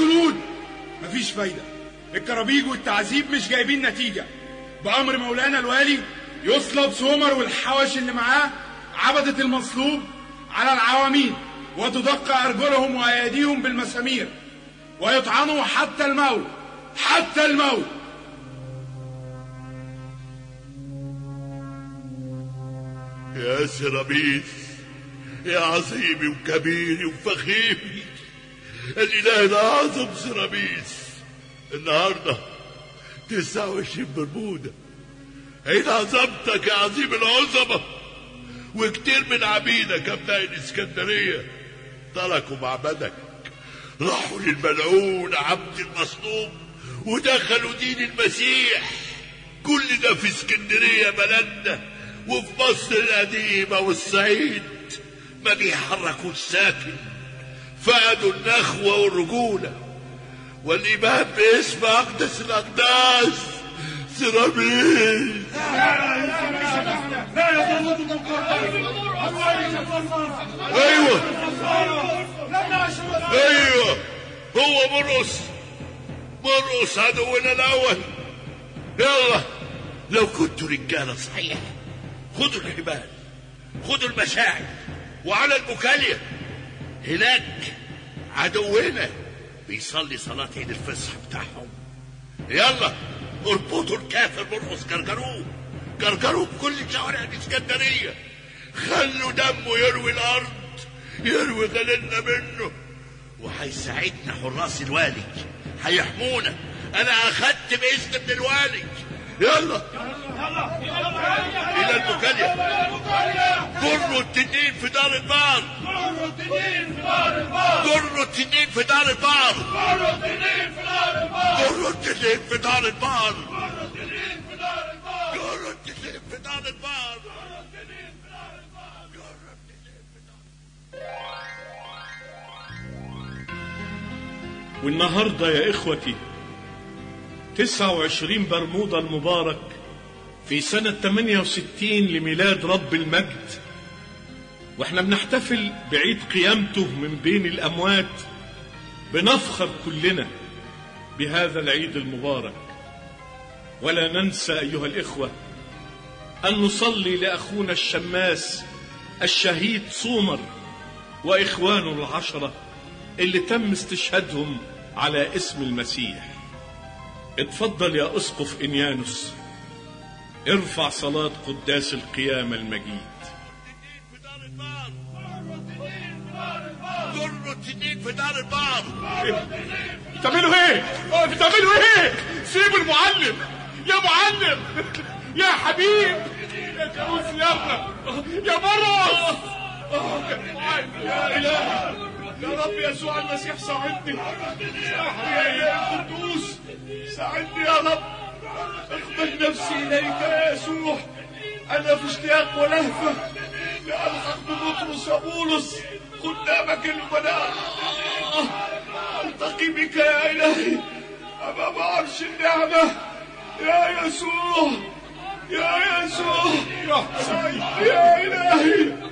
جنود مفيش فايدة الكرابيج والتعذيب مش جايبين نتيجة بأمر مولانا الوالي يصلب سومر والحوش اللي معاه عبدة المصلوب على العوامين وتدق أرجلهم وأيديهم بالمسامير ويطعنوا حتى الموت حتى الموت يا سرابيس يا عظيمي وكبيري وفخيمي الإله الأعظم سرابيس النهاردة 29 برمودة عيد عظمتك يا عظيم العظمة وكتير من عبيدك أبناء الإسكندرية تركوا معبدك راحوا للملعون عبد المصلوب ودخلوا دين المسيح كل ده في اسكندرية بلدنا وفي مصر القديمة والصعيد ما بيحركوش ساكن فقدوا النخوة والرجولة والإمام باسم أقدس الأقداس سيراميس أيوه أيوه هو مرقص مرقص عدونا الأول يلا لو كنتوا رجالة صحيح خدوا الحبال خدوا المشاعر وعلى المكالية هناك عدونا بيصلي صلاة عيد الفصح بتاعهم يلا اربطوا الكافر مرقص جرجروه جرجروه بكل شوارع الاسكندرية خلوا دمه يروي الأرض يروي غللنا منه وهيساعدنا حراس الوالي هيحمونا انا اخدت باذن من الوالي يلا الى المكالية جروا التنين في دار البار جروا التنين في دار البار جروا التنين في دار البار جروا التنين في دار البار والنهاردة يا إخوتي 29 برمودا المبارك في سنة 68 لميلاد رب المجد واحنا بنحتفل بعيد قيامته من بين الأموات بنفخر كلنا بهذا العيد المبارك ولا ننسى أيها الإخوة أن نصلي لأخونا الشماس الشهيد صومر وإخوانه العشرة اللي تم استشهادهم على اسم المسيح اتفضل يا أسقف إنيانوس ارفع صلاة قداس القيامة المجيد جروا التنين في دار البار بتعملوا ايه؟ بتعملوا ايه؟ سيبوا المعلم يا معلم يا حبيب يا كروس يا يا مرقص يا إلهي يا رب يسوع المسيح ساعدني يا إله القدوس ساعدني يا رب اقبل نفسي إليك يا يسوع أنا في اشتياق ولهفة لألحق ببطرس وبولس قدامك البناء ألتقي بك يا إلهي أمام عرش النعمة يا يسوع يا يسوع يا إلهي